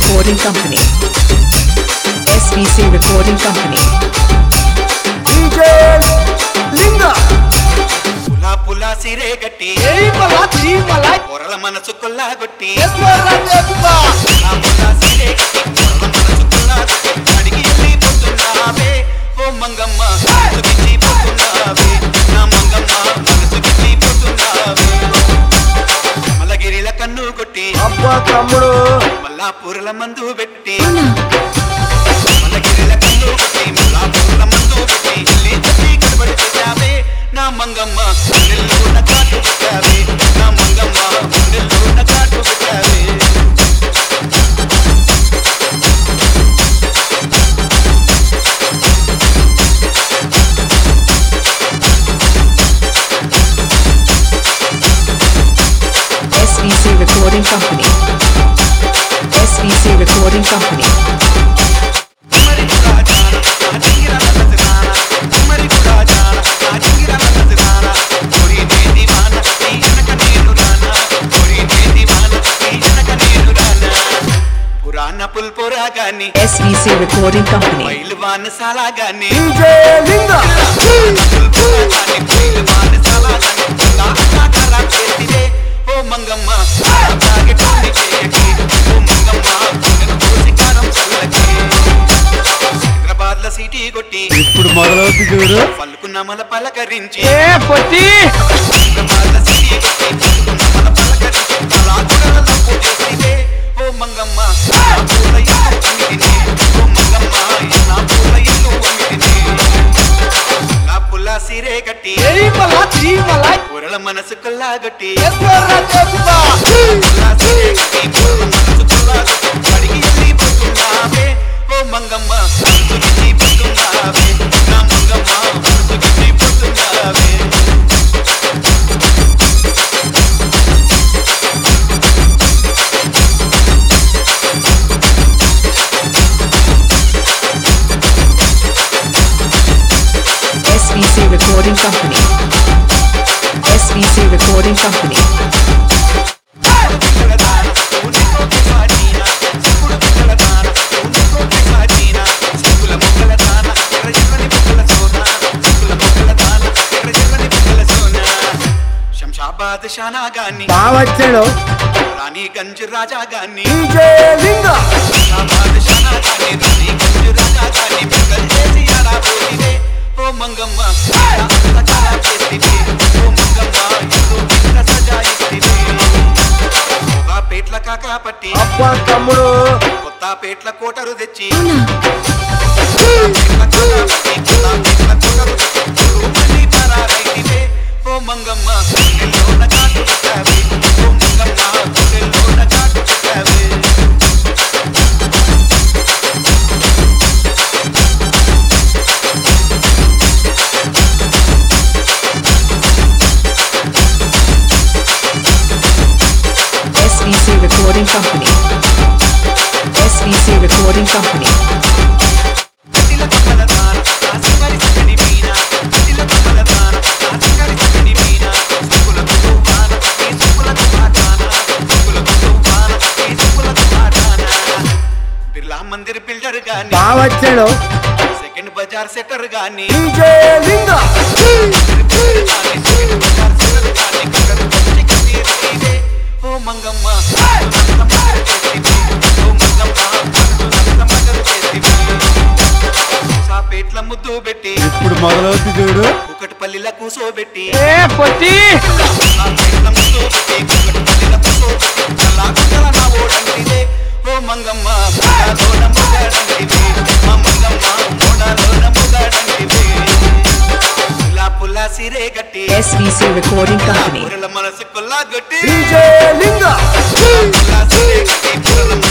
Recording Company. SVC Recording Company. DJ Linga పులా పులా సిరే గట్టి ఏమల చీమల పొరల మనసు కొల్లాగొట్టి ఎస్వర చెప్పుమా పులా పులా సిరే గట్టి పొరల మనసు కొల్లాగొట్టి అడిగి వెళ్ళిపోతున్నావే ఓ మంగమ్మ మనసు గిచ్చిపోతున్నావే నా మంగమ్మ మనసు గిచ్చిపోతున్నావే మలగిరిల కన్ను కొట్టి అబ్బా తమ్ముడు మల్లా పూరల మందు పెట్టి మలగిరిల కన్ను కొట్టి మల్లా పూరల మందు పెట్టి ఇల్లి తప్పి కనబడి చేశావే నా మంగమ్మ గుండెల్లో నా కాటు పెట్టావే నా మంగమ్మ గుండెల్లో నా కాటు పెట్టావే SVC Recording Company. SVC Recording Company. మరి కూడా జాన నా జింగిరాల నజరానా మరి కూడా జాన నా జింగిరాల నజరానా కోరి దేది వాన నీ వెనక నేను రానా కోరి దేది వాన నీ వెనక నేను రానా పురాణ పుల్పురా గాని SVC Recording Company. మైలు వాన సాలా గాని డీజే లింగ పుల్పురా గాని మైలు వాన సాలా గాని లాగా ఖరాబ్ చేసివే ఓ మంగమ్మ తాగే టోని చేయకి ఓ మంగమ్మ గుండెను కోసి కారం చల్లకి హైదరాబాద్ లో సిటీ కొట్టి ఇప్పుడు మొదలవుతుంది చూడు పలుకున్న మన పలకరించి ఏ పొట్టి హైదరాబాద్ లో సిటీ కొట్టి పలుకున్న మన పలకరించి అలా గుడలలో పూజేసివే ఓ మంగమ్మ నా పూల ఇల్లు అమ్మితిని ఓ మంగమ్మ నా పూల ఇల్లు అమ్మితిని నా పుల్ల సిరే కట్టి ఏమల చీమల పొరల మనసు కొల్లాగొట్టి ఎస్వర చెప్పుమా పుల్ల సిరే కట్టి పొరల మనసు కొల్లాగొట్టి అడిగి వెళ్ళిపోతున్నావే ఓ మంగమ్మ మనసు గిచ్చిపోతున్నావే నా మంగమ్మ మనసు గిచ్చిపోతున్నావే SVC Recording Company. SVC Recording Company. Shamshabad Shana గాని బావచ్చాడు రాణి గంజ్ రాజా గాని డీజే లింగ శంషాబాద్ షానా గాని రాణి గంజ్ రాజా గాని పెద్దలు చేసి అలా పోతివే ఓ మంగమ్మ అంత కళా చేతివి ఓ మంగమ్మ ఎంతో ఇంత సజాయితివి ఒక పేట్ల కాకా పట్టి అబ్బా తమ్ముడు కొత్త పేట్ల కోటరు తెచ్చి పేట్ల కాకా పట్టి కొత్త పేట్ల కోటరు తెచ్చి రూపని పరారైతివే ఓ మంగమ్మ గుండెల్లోన కాటు పెట్టావే ఓ మంగమ్మ గుండెల్లోన కాటు పెట్టావే SVC Recording Company. SVC Recording Company. కటిల కమల దాన నా సింగరి సకని మీనా కటిల కమల దాన నా సింగరి సకని మీనా సుకుల కుతువాన ఈ సుకుల కుతాన సుకుల కుతువాన ఈ సుకుల కుతాన బిర్లా మందిర్ బిల్డర్ గాని బావచ్చాడు సెకండ్ బజార్ సెటర్ గాని డీజే లింగ సెకండ్ బజార్ సెటర్ గాని కక్కరు వచ్చి కతీరే ఓ మంగమ్మ నన్న మగరు చేతివి ఓ మంగమ్మ నన్న మగరు చేతివి సాపేట్ల ముద్దు పెట్టి ఇప్పుడు మొదలవుతుంది చూడు కుకట్పల్లిల కూసోబెట్టి ఏ పొట్టి సాపేట్ల ముద్దు పెట్టి కుకట్పల్లిల కూసోబెట్టి అలా కుక్కల నా ఓడంటిదే ఓ మంగమ్మ మోడాలోన మొగాడంటివి మా మంగమ్మ మోడాలోన మొగాడంటివి పుల్లా పుల్లా సిరే గట్టి SVC Recording Company. ఊరల మనసు కొల్లా గట్టి డీజే లింగ పుల్లా సిరే గట్టి పుల్ల